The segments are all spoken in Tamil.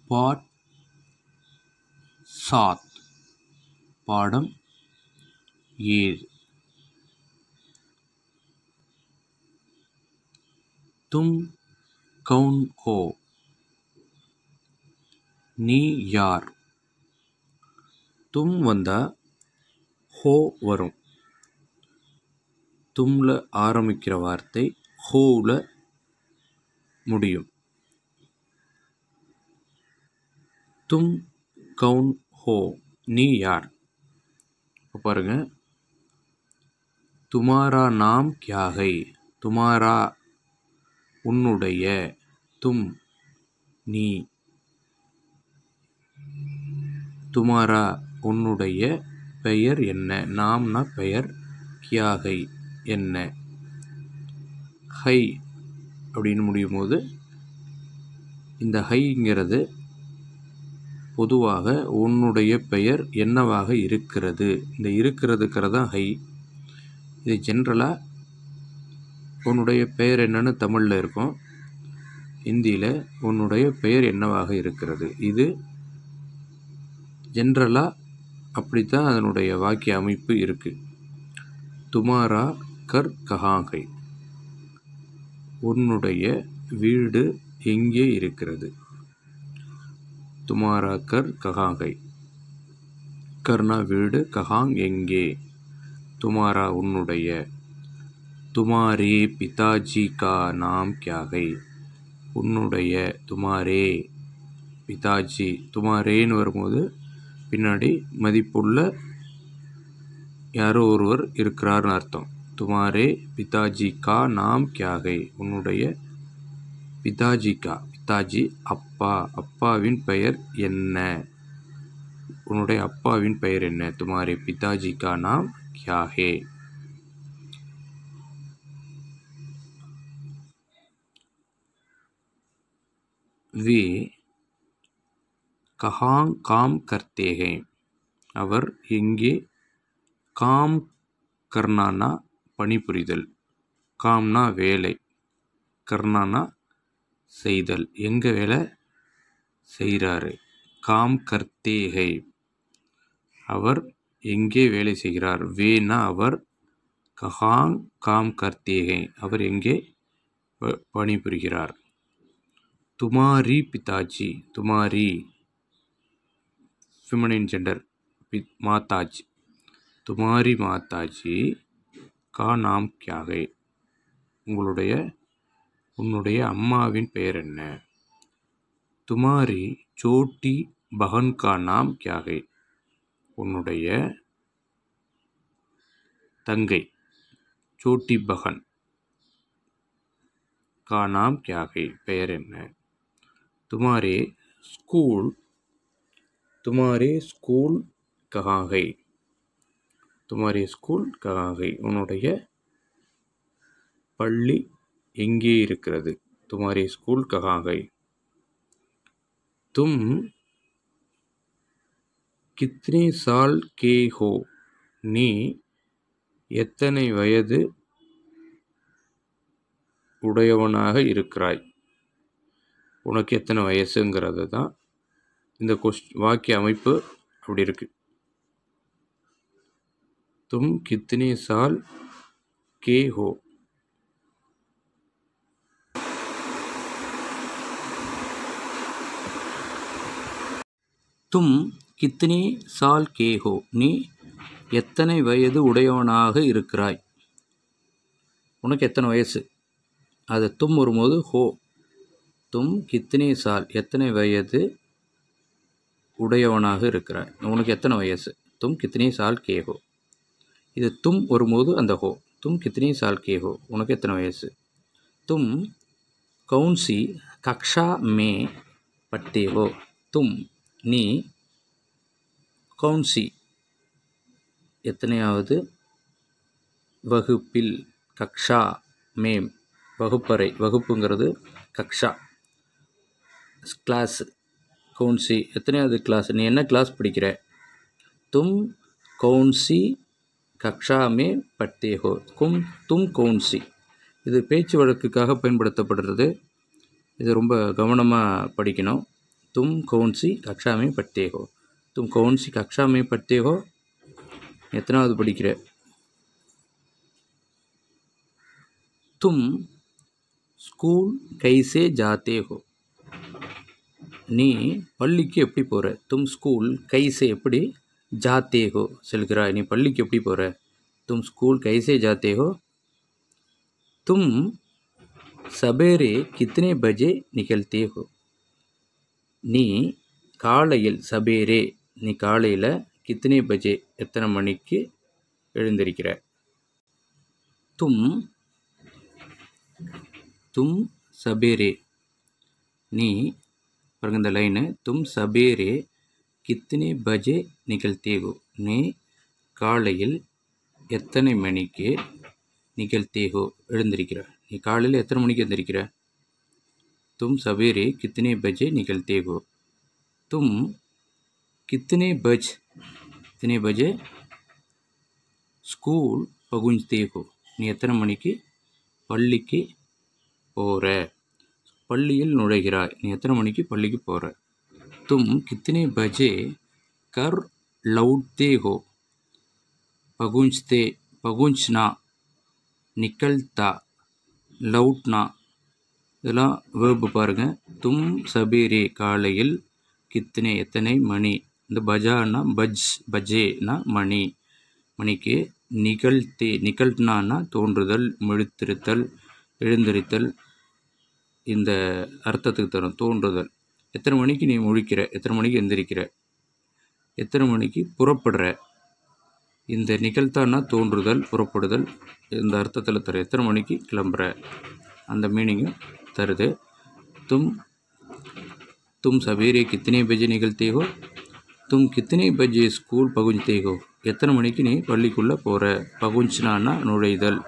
பாட் சாத் பாடம் ஏழு தும் கவுன் ஹோ நீ யார் தும் வந்தா ஹோ வரும் தும்ல ஆரம்பிக்கிற வார்த்தை ஹோவில் முடியும் தும் கவுன் ஹோ நீ யார் இப்போ பாருங்க துமாரா நாம் கியா ஹை துமாரா உன்னுடைய தும் நீ துமாரா உன்னுடைய பெயர் என்ன நாம்னா பெயர் கியாகை என்ன ஹை அப்படின்னு முடியும் போது இந்த ஹைங்கிறது பொதுவாக உன்னுடைய பெயர் என்னவாக இருக்கிறது இந்த இருக்கிறதுக்கிறது தான் ஹை இது ஜென்ரலாக உன்னுடைய பெயர் என்னன்னு தமிழில் இருக்கும் ஹிந்தியில் உன்னுடைய பெயர் என்னவாக இருக்கிறது இது ஜென்ரலாக அப்படித்தான் அதனுடைய வாக்கிய அமைப்பு இருக்குது துமாரா கர் கஹாங்கை உன்னுடைய வீடு எங்கே இருக்கிறது துமாரா கர் கஹாங்கை கர்னா வீடு கஹாங் எங்கே துமாரா உன்னுடைய துமாரே பிதாஜி கா நாம் கியாகை உன்னுடைய துமாரே பிதாஜி துமாரேன்னு வரும்போது பின்னாடி மதிப்புள்ள யாரோ ஒருவர் இருக்கிறார்னு அர்த்தம் துமாரே பிதாஜி கா நாம் கியாகை உன்னுடைய பிதாஜி கா பிதாஜி அப்பா அப்பாவின் பெயர் என்ன உன்னுடைய அப்பாவின் பெயர் என்ன துமாரே பிதாஜி கா நாம் கியாகே வே கஹாங் காம் கர்த்தே ஹே அவர் எங்கே காம் கர்னானா பணிபுரிதல் காம்னா வேலை கர்னானா செய்தல் எங்கே வேலை செய்கிறாரு காம் கர்த்தேகை அவர் எங்கே வேலை செய்கிறார் வேனா அவர் கஹாங் காம் கர்த்தேகை அவர் எங்கே ப- பணிபுரிகிறார் துமாரி பிதாஜி துமாரி ஃபெமினின் ஜெண்டர் பித் மாதாஜி துமாரி மாதாஜி கா நாம் கியாகை உங்களுடைய உன்னுடைய அம்மாவின் பெயர் என்ன துமாரி சோட்டி பகன் கா நாம் கியாகை உன்னுடைய தங்கை சோட்டி பகன் கா நாம் கியாகை பெயர் என்ன துமாரே ஸ்கூல் துமாரே ஸ்கூல் கஹாகை துமாரே ஸ்கூல் கஹாகை உன்னுடைய பள்ளி எங்கே இருக்கிறது துமாரே ஸ்கூல் கஹாகை தும் கித்னே சால் கே ஹோ நீ எத்தனை வயது உடையவனாக இருக்கிறாய் உனக்கு எத்தனை வயசுங்கிறது தான் இந்த கொஸ் வாக்கிய அமைப்பு அப்படி இருக்கு தும் கித்னே சால் கே ஹோ தும் கித்னே சால் கே ஹோ நீ எத்தனை வயது உடையவனாக இருக்கிறாய் உனக்கு எத்தனை வயசு அது தும் வரும்போது ஹோ தும் கித்னே சால் எத்தனை வயது உடையவனாக இருக்கிறாய் உனக்கு எத்தனை வயசு தும் கித்னே சால் கே ஹோ இது தும் வரும்போது அந்த ஹோ தும் கித்னே சால் கே ஹோ உனக்கு எத்தனை வயசு தும் கவுன்சி கக்ஷா மே பட்டே ஹோ தும் நீ கவுன்சி எத்தனையாவது வகுப்பில் கக்ஷா மேம் வகுப்பறை வகுப்புங்கிறது கக்ஷா கிளாஸ் கவுன்சி எத்தனையாவது கிளாஸ் நீ என்ன கிளாஸ் படிக்கிற தும் கவுன்சி கக்ஷா மே பட்டே ஹோ கும் தும் கவுன்சி இது பேச்சு வழக்குக்காக பயன்படுத்தப்படுறது இது ரொம்ப கவனமாக படிக்கணும் तुम कौन सी कक्षा में पढ़ते हो तुम कौन सी कक्षा में पढ़ते हो எத்தனாவது படிக்கிற தும் ஸ்கூல் கைசே ஜாத்தே ஹோ நீ பள்ளிக்கு எப்படி போகிற தும் ஸ்கூல் கைசே எப்படி ஜாத்தே ஹோ செல்கிறாய் நீ பள்ளிக்கு எப்படி போகிற தும் ஸ்கூல் கைசே ஜாத்தே ஹோ தும் சபேரே கித்தனை பஜே நிகழ்த்தே ஹோ நீ காலையில் சபேரே நீ காலையில் கித்தனை பஜே எத்தனை மணிக்கு எழுந்திருக்கிற தும் தும் சபேரே நீ பாருங்க இந்த லைனு தும் சபேரே கித்தனை பஜே நிகழ்த்தேகோ நீ காலையில் எத்தனை மணிக்கு நிகழ்த்தேகோ எழுந்திருக்கிற நீ காலையில் எத்தனை மணிக்கு எழுந்திருக்கிற तुम सवेरे कितने बजे निकलते हो तुम कितने बज कितने बजे ஸ்கூல் பகுஞ்சதே ஹோ நீ எத்தனை மணிக்கு பள்ளிக்கு போகிற பள்ளியில் நுழைகிறாய் நீ எத்தனை மணிக்கு பள்ளிக்கு போகிற தும் கித்தனை பஜே கர் லவுட்தே ஹோ பகுஞ்சதே பகுஞ்ச்னா நிக்கல்தா லவுட்னா இதெல்லாம் வேர்பு பாருங்கள் தும் சபீரே காலையில் கித்தனை எத்தனை மணி இந்த பஜானா பஜ் பஜேனா மணி மணிக்கு நிகழ்த்தே நிகழ்த்தினான்னா தோன்றுதல் முழுத்திருத்தல் எழுந்திருத்தல் இந்த அர்த்தத்துக்கு தரும் தோன்றுதல் எத்தனை மணிக்கு நீ முழிக்கிற எத்தனை மணிக்கு எந்திரிக்கிற எத்தனை மணிக்கு புறப்படுற இந்த நிகழ்த்தானா தோன்றுதல் புறப்படுதல் இந்த அர்த்தத்தில் தரும் எத்தனை மணிக்கு கிளம்புற அந்த மீனிங்கும் தருது தும் தும் சவேரே கித்தனை பஜே நிகழ்த்தே ஹோ தும் கித்தனை பஜே ஸ்கூல் பகுஞ்சதே ஹோ எத்தனை மணிக்கு நீ பள்ளிக்குள்ளே போகிற பகுஞ்சினான்னா நுழைதல்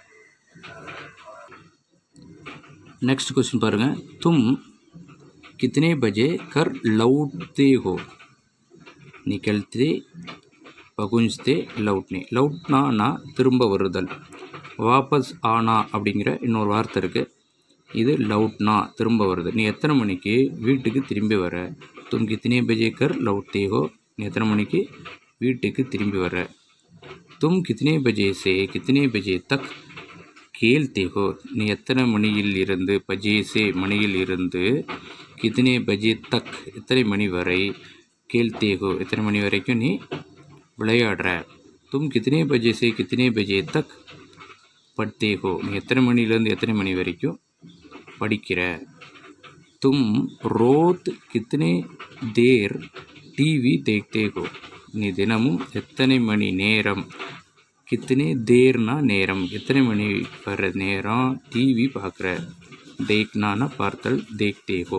நெக்ஸ்ட் கொஸ்டின் பாருங்கள் தும் கித்தனை பஜே கர் லவுட்தே ஹோ நிகழ்த்தே பகுஞ்சதே லவுட்னே லவுட்னானா திரும்ப வருதல் வாபஸ் ஆனா அப்படிங்கிற இன்னொரு வார்த்தை இருக்குது இது லவுட்னா திரும்ப வருது நீ எத்தனை மணிக்கு வீட்டுக்கு திரும்பி வர தும் கித்தனை பஜே கர் லவுட்தே ஹோ நீ எத்தனை மணிக்கு வீட்டுக்கு திரும்பி வர தும் கித்தனை பஜே சே கித்தனை பஜே தக் கேள்தே ஹோ நீ எத்தனை மணியில் இருந்து பஜே சே மணியில் இருந்து கித்தனை பஜே தக் எத்தனை மணி வரை கேள்தே ஹோ எத்தனை மணி வரைக்கும் நீ விளையாடுற தும் கித்தனை பஜே சே கித்தனை பஜே தக் படுத்தே ஹோ நீ எத்தனை மணிலேருந்து எத்தனை மணி வரைக்கும் படிக்கிற தும் ரோத் கித்தனை தேர் டிவி தேக்தே ஹோ நீ தினமும் எத்தனை மணி நேரம் கித்தனை தேர்னா நேரம் எத்தனை மணி வர நேரம் டிவி பார்க்குற தேக்னானா பார்த்தல் தேக்தே ஹோ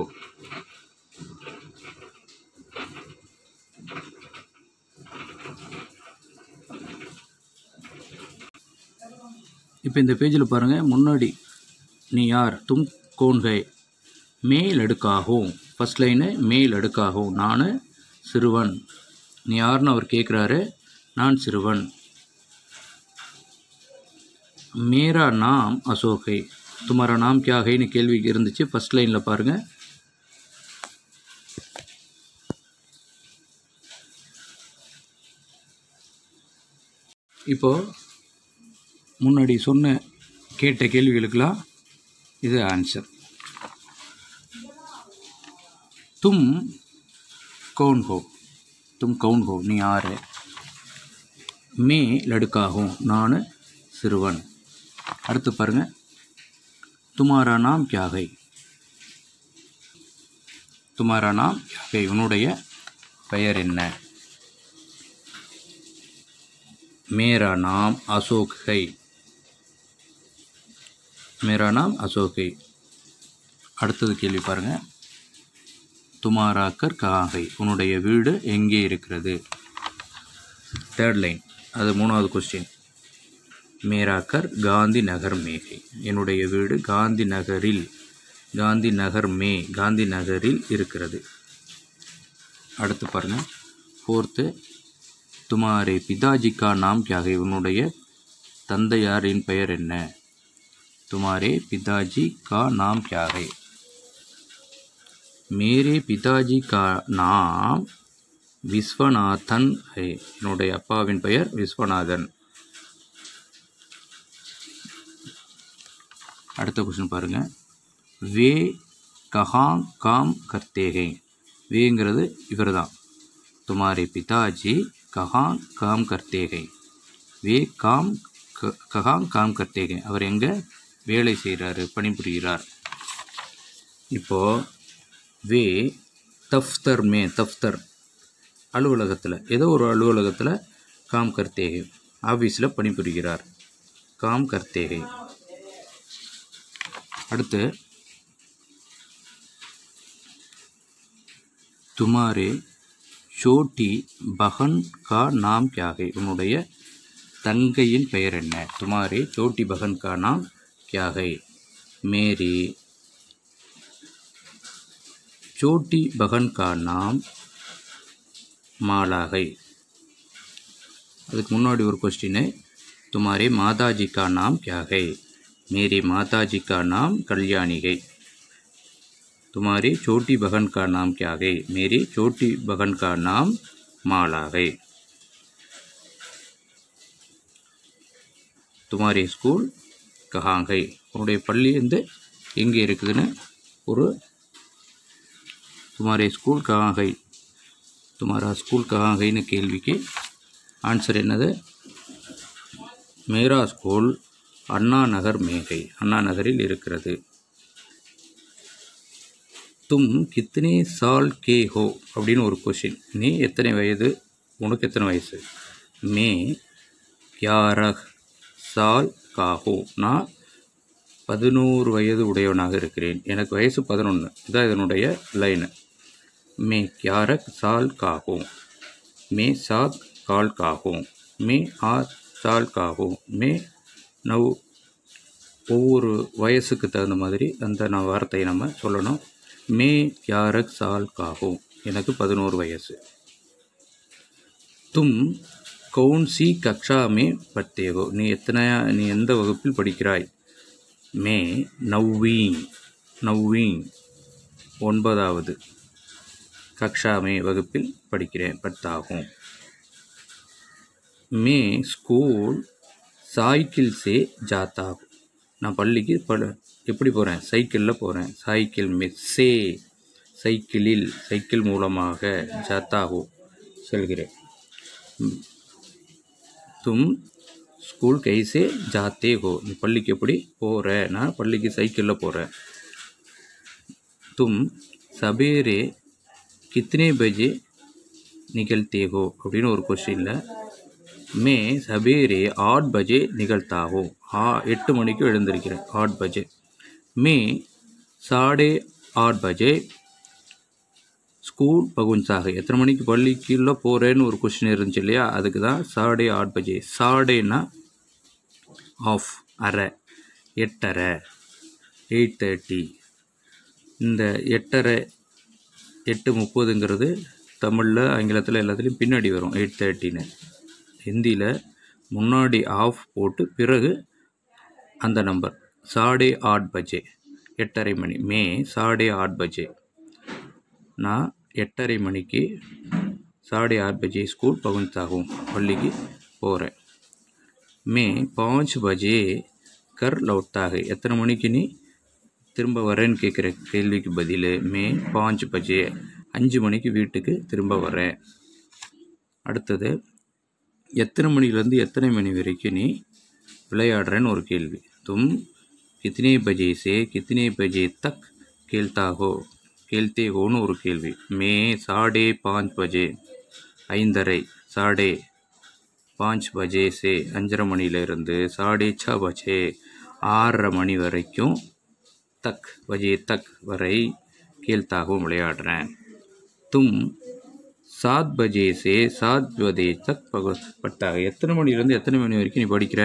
இப்போ இந்த பேஜில் பாருங்கள் முன்னாடி நீ யார் தும் கோன்கை மேல் அடுக்காகும் ஃபஸ்ட் லைனு மேல் அடுக்காகும் நான் சிறுவன் நீ யாருன்னு அவர் கேட்குறாரு நான் சிறுவன் மேரா நாம் அசோகை துமாரா நாம் கியா ஹைன்னு கேள்வி இருந்துச்சு ஃபஸ்ட் லைனில் பாருங்கள் இப்போது முன்னாடி சொன்ன கேட்ட கேள்விகளுக்கெல்லாம் இது ஆன்சர் தும் கவுன் ஹோ தும் கவுன் ஹோ நீ யாரு மே லடுக்காகும் நான் சிறுவன் அடுத்து பாருங்க துமாரா நாம் கியாகை துமாரா நாம் கியாகை உன்னுடைய பெயர் என்ன मेरा नाम अशोक है मेरा नाम अशोक है அடுத்தது கேள்வி பாருங்க துமாரா கர் கஹாங்கை உன்னுடைய வீடு எங்கே இருக்கிறது தேர்ட் லைன் அது மூணாவது கொஸ்டின் மேரா கர் காந்தி நகர் மேகை என்னுடைய வீடு காந்தி நகரில் காந்தி நகர் மே காந்தி நகரில் இருக்கிறது அடுத்து பாருங்க ஃபோர்த்து துமாரே பிதாஜி கா நாம் கியாக உன்னுடைய தந்தையாரின் பெயர் என்ன துமாரே பிதாஜி கா நாம் கியாக மேரே பிதாஜி கா நாம் விஸ்வநாதன் ஹை என்னுடைய அப்பாவின் பெயர் விஸ்வநாதன் அடுத்த கொஸ்டின் பாருங்க வே கஹாங் காம் கர்த்தேகை வேங்கிறது இவர் தான் துமாரே பிதாஜி கஹாங் காம் கர்த்தேகை வே காம் க- கஹாங் காம் கர்த்தேகை அவர் எங்கே வேலை செய்கிறாரு பணிபுரிகிறார் இப்போது வே தஃப்தர் மே தஃப்தர் அலுவலகத்தில் ஏதோ ஒரு அலுவலகத்தில் காம் கர்த்தேகை ஆஃபீஸில் பணிபுரிகிறார் காம் கர்த்தேகை அடுத்து துமாரே சோட்டி பகன் கா நாம் கியாகை உன்னுடைய தங்கையின் பெயர் என்ன துமாரே சோட்டி பகன் கா நாம் கியாகை மேரி छोटी बहन का नाम மாலாகை அதுக்கு முன்னாடி ஒரு கொஸ்டின் तुम्हारे माताजी का नाम क्या है मेरी माताजी का नाम कल्याणी है तुम्हारी छोटी बहन का नाम क्या है मेरी छोटी बहन का नाम माला है तुम्हारी स्कूल कहाँ है உன்னுடைய பள்ளி வந்து எங்கே இருக்குதுன்னு ஒரு तुम्हारे स्कूल कहाँ है तुम्हारा स्कूल कहाँ हैன்னு கேள்விக்கு ஆன்சர் என்னது மேரா ஸ்கூல் அண்ணா நகர் மேகை அண்ணா நகரில் இருக்கிறது தும் கித்தனே சால் கே ஹோ அப்படின்னு ஒரு கொஷின் நீ எத்தனை வயது உனக்கு எத்தனை வயசு மே கியாரஹ் சால் காஹோ நான் பதினோரு வயது உடையவனாக இருக்கிறேன் எனக்கு வயசு பதினொன்று இதான் இதனுடைய லைனு மே கியாரக் சால் காஹோ மே சாத் கால் காஹோ மே ஆத் சால் காஹோ மே நவ் ஒவ்வொரு வயசுக்கு தகுந்த மாதிரி அந்த நான் வார்த்தையை நம்ம சொல்லணும் மே கியாரக் சால் காஹோ எனக்கு பதினோரு வயசு தும் கவுன்சி கக்ஷா மே பத்தேகோ நீ எத்தனை நீ எந்த வகுப்பில் படிக்கிறாய் மே நவ்வீன் நவ்வீன் ஒன்பதாவது கக்ஷாமே வகுப்பில் படிக்கிறேன் பத்தாகும் மே ஸ்கூல் சாய்க்கிள் சே ஜாத்தா ஹூம். நான் பள்ளிக்கு பல எப்படி போகிறேன் சைக்கிளில் போகிறேன் சைக்கிள் மே சே சைக்கிளில் சைக்கிள் மூலமாக ஜாத்தாகோ செல்கிறேன் ம். தும் ஸ்கூல் கைசே ஜாத்தே ஹோ நீ பள்ளிக்கு எப்படி போகிற நான் பள்ளிக்கு சைக்கிளில் போகிறேன் தும் சபேரே கித்தனை பஜே நிகழ்த்தே ஹோ அப்படின்னு ஒரு கொஸ்டினில் மே சபேரே ஆட் பஜே நிகழ்த்தா ஹோ ஆ எட்டு மணிக்கு எழுந்திருக்கிறேன் ஆட் பஜே மே சாடே ஆட் பஜே ஸ்கூல் பகுன்சாக எத்தனை மணிக்கு பள்ளிக்குள்ள போகிறேன்னு ஒரு கொஸ்டின் இருந்துச்சு இல்லையா அதுக்கு தான் சாடே ஆட் பஜே சாடேனா ஆஃப் அரை எட்டரை எயிட் தேர்ட்டி இந்த எட்டரை எட்டு முப்பதுங்கிறது தமிழில் ஆங்கிலத்தில் எல்லாத்துலேயும் பின்னாடி வரும் எயிட் தேர்ட்டின்னு ஹிந்தியில் முன்னாடி ஆஃப் போட்டு பிறகு அந்த நம்பர் சாடே ஆட் பஜே எட்டரை மணி மே சாடே ஆட் பஜே நான் எட்டரை மணிக்கு சாடே ஆட் பஜே ஸ்கூல் பகுந்தாகும் பள்ளிக்கு போகிறேன் மே பாஞ்ச் பஜே கர் லவுட்டாக எத்தனை மணிக்கு நீ திரும்ப வரேன்னு கேட்குற கேள்விக்கு பதில் மே பாஞ்ச் பஜே அஞ்சு மணிக்கு வீட்டுக்கு திரும்ப வரேன் அடுத்தது எத்தனை மணிலேருந்து எத்தனை மணி வரைக்கும் நீ விளையாடுறேன்னு ஒரு கேள்வி தும் கித்தனை பஜே சே கித்தனை பஜே தக் கேள்தா ஹோ கேள்தே ஹோன்னு ஒரு கேள்வி மே சாடே பாஞ்ச் பஜே ஐந்தரை சாடே பாஞ்ச் பஜே சே அஞ்சரை மணிலேருந்து சாடே ச பஜே ஆறரை மணி வரைக்கும் தக் பஜே தக் வரை கேள்தாகவும் விளையாடுறேன் தும் சாத் பஜே சே சாத் பஜே தக் பக பட்டாக எத்தனை மணிலேருந்து எத்தனை மணி வரைக்கும் நீ படிக்கிற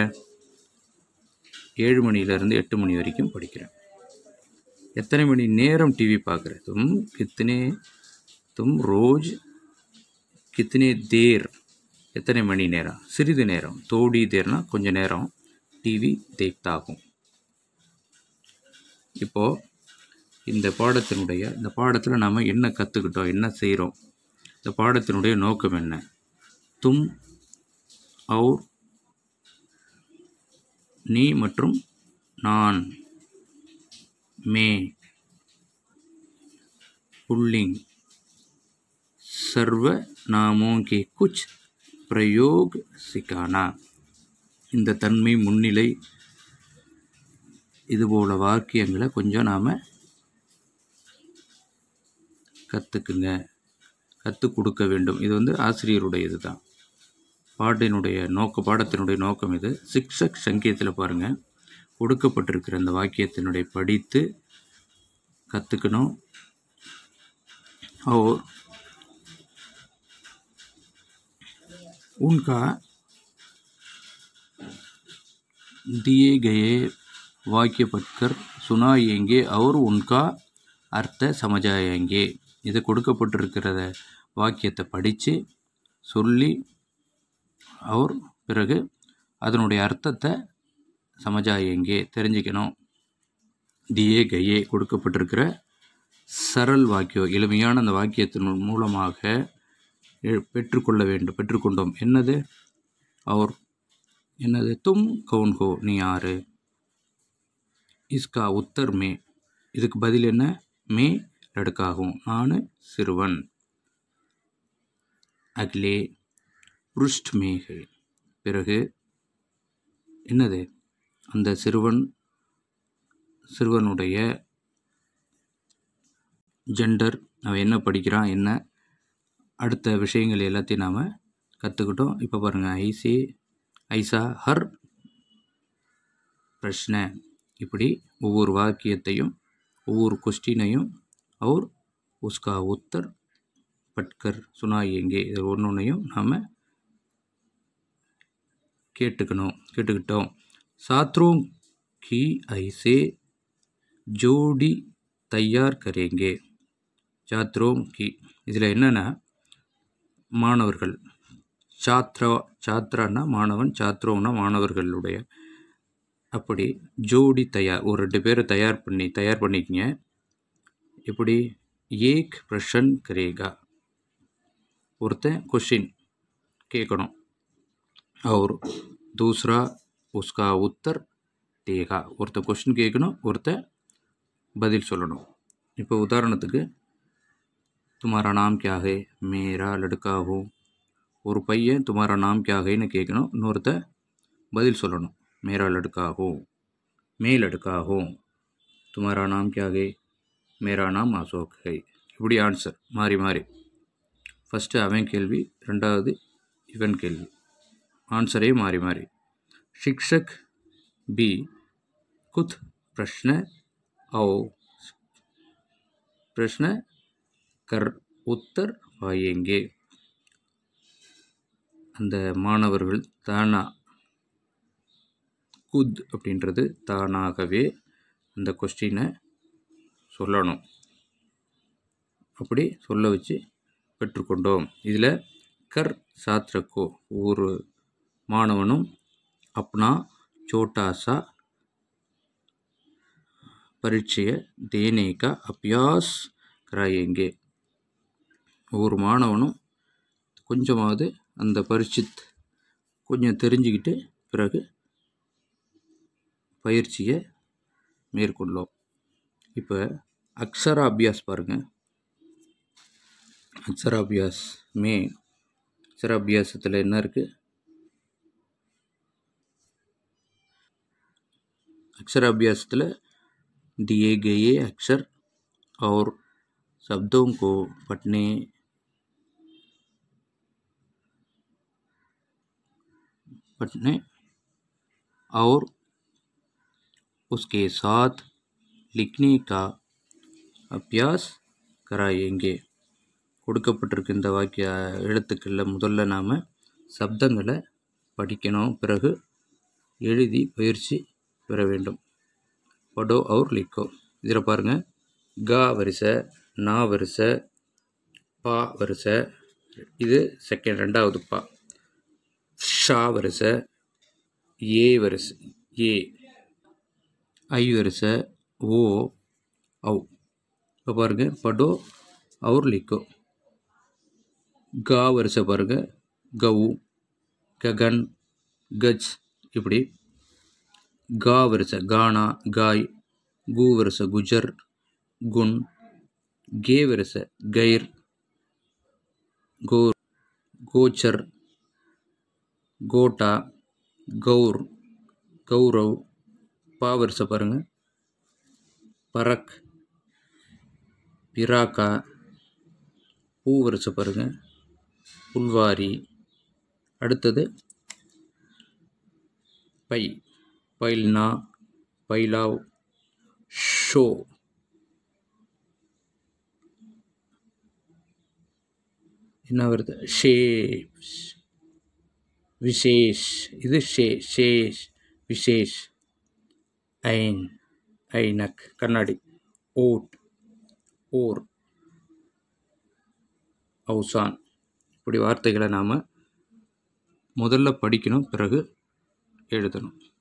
ஏழு மணிலேருந்து எட்டு மணி வரைக்கும் படிக்கிறேன் எத்தனை மணி நேரம் டிவி பார்க்குற தும் கித்தனே தும் ரோஜ் கித்தனே தேர் எத்தனை மணி நேரம் சிறிது நேரம் தோடி தேர்னா கொஞ்ச நேரம் டிவி தேக்தாகும் இப்போது இந்த பாடத்தினுடைய இந்த பாடத்தில் நாம் என்ன கற்றுக்கிட்டோம் என்ன செய்கிறோம் இந்த பாடத்தினுடைய நோக்கம் என்ன தும் அவுர் நீ மற்றும் நான் மே पुल्लिंग सर्व नामों के कुछ प्रयोग सिखाना இந்த தன்மை முன்னிலை இதுபோல வாக்கியங்களை கொஞ்சம் நாம் கற்றுக்குங்க கற்றுக் கொடுக்க வேண்டும் இது வந்து ஆசிரியருடைய இதுதான் பாட்டினுடைய நோக்க பாடத்தினுடைய நோக்கம் இது சிக்ஷக் சங்கீதத்தில் பாருங்கள் கொடுக்கப்பட்டிருக்கிற அந்த வாக்கியத்தினுடைய படித்து கற்றுக்கணும் और उनका दिए गए वाक्य पढ़कर सुनाएंगे और उनका அர்த்த சமஜாயங்கே இது கொடுக்கப்பட்டிருக்கிறத வாக்கியத்தை படித்து சொல்லி அவர் பிறகு அதனுடைய அர்த்தத்தை சமஜாயங்கே தெரிஞ்சுக்கணும் தியே கயே கொடுக்கப்பட்டிருக்கிற சரல் வாக்கியம் எளிமையான அந்த வாக்கியத்தின் மூலமாக எ- பெற்றுக்கொள்ள வேண்டும் பெற்றுக்கொண்டோம் என்னது அவர் என்னது தும் கவுன் ஹோ நீ யாரு இஸ்கா உத்தர் மே இதுக்கு பதில் என்ன மே லடுக்காகும் நான் சிறுவன் அகிலே புருஷ்ட் மேகை பிறகு என்னது அந்த சிறுவன் சிறுவனுடைய ஜெண்டர் அவன் என்ன படிக்கிறான் என்ன அடுத்த விஷயங்கள் எல்லாத்தையும் நாம் கற்றுக்கிட்டோம் இப்போ பாருங்கள் ஐசி ஐசா ஹர் பிரஷ்ன இப்படி ஒவ்வொரு வாக்கியத்தையும் ஒவ்வொரு கொஸ்டினையும் அவர் உஸ்கா உத்தர் பட்கர் சுனாயேங்கே இது ஒன்று ஒன்றையும் நாம் கேட்டுக்கணும் கேட்டுக்கிட்டோம் சாத்ரோं की ऐसे जोड़ी तैयार करेंगे சாத்ரோம் கி இதில் என்னென்னா மாணவர்கள் சாத்ரா சாத்ரான்னா மாணவன் சாத்ரோன்னா மாணவர்களுடைய அப்படி ஜோடி தயார் ஒரு ரெண்டு பேரை தயார் பண்ணி தயார் பண்ணிக்கங்க இப்படி ஏக் பிரஷன் கரேகா ஒருத்தன் கொஷின் கேட்கணும் और दूसरा उसका उत्तर देगा ஒருத்தன் கொஷின் கேட்கணும் ஒருத்தன் பதில் சொல்லணும் இப்போ உதாரணத்துக்கு तुम्हारा नाम क्या है मेरा लड़का हूँ ஒரு பையன் तुम्हारा नाम क्या है ன்னு கேட்கணும் இன்னொருத்த பதில் சொல்லணும் मेरा लड़का हूँ मैं लड़का हूँ तुम्हारा नाम क्या है मेरा नाम अशोक है இப்படி ஆன்சர் மாறி மாறி ஃபஸ்ட்டு அவன் கேள்வி ரெண்டாவது இவன் கேள்வி आंसर मारी मारी शिक्षक भी कुछ प्रश्न और प्रश्न कर उत्तर पाएंगे அந்த மாணவர்கள் தானா குத் அப்படின்றது தானாகவே அந்த கொஸ்டினை சொல்லணும் அப்படி சொல்ல வச்சு பெற்றுக்கொண்டோம் இதில் கர் சாத்ரக்கோ ஒரு மாணவனும் अपना छोटा सा பரீட்சையை देने का अभ्यास कराएंगे ஒவ்வொரு மாணவனும் கொஞ்சமாவது அந்த பரீட்சித் கொஞ்சம் தெரிஞ்சுக்கிட்டு பிறகு பயிற்சியை மேற்கொள்ளோம் இப்போ அக்ஷரா அபியாஸ் பாருங்கள் அக்ஷராபியாஸ் மே அக்ஷராபியாசத்தில் என்ன இருக்குது अक्षराभ्यासத்தில் दिए गए अक्षर और शब्दों को पढ़ने पढ़ने और उसके साथ लिखने का अभ्यास कराएंगे கொடுக்கப்பட்டிருக்க இந்த வாக்கிய எழுத்துக்களில் முதல்ல நாம் சப்தங்களை படிக்கணும் பிறகு எழுதி பயிற்சி பெற வேண்டும் படோ அவுர் லிக்கோ இதில் பாருங்கள் கா வரிசை நா வரிசை பா வரிசை இது செகண்ட் ரெண்டாவது பா ஷா வரிசை ஏ வரிசை ஏ ஐ வரிசை ஓ ஔ இப்போ பாருங்கள் படோ और लिखो கா வரிசை பாருங்க கவு ககன் கஜ் இப்படி கா வரிசை கானா காய் கு வரிசை குஜர் குன் கே வரிசை கைர் கோர் கோச்சர் கோட்டா கௌர் கௌரவ் பா வரிசை பாருங்கள் பரக் பிராக்கா பூ வரிசை பாருங்கள் புல்வாரி அடுத்தது பை பைல்னா பைலாவ் ஷோ என்ன வருது ஷேப்ஸ் விசேஷ் இது ஷே ஷேஷ் விசேஷ் ஐன் ஐனக் கண்ணாடி ஓட் ஓர் அவுசான் இப்படி வார்த்தைகளை நாம் முதல்ல படிக்கணும் பிறகு எழுதணும்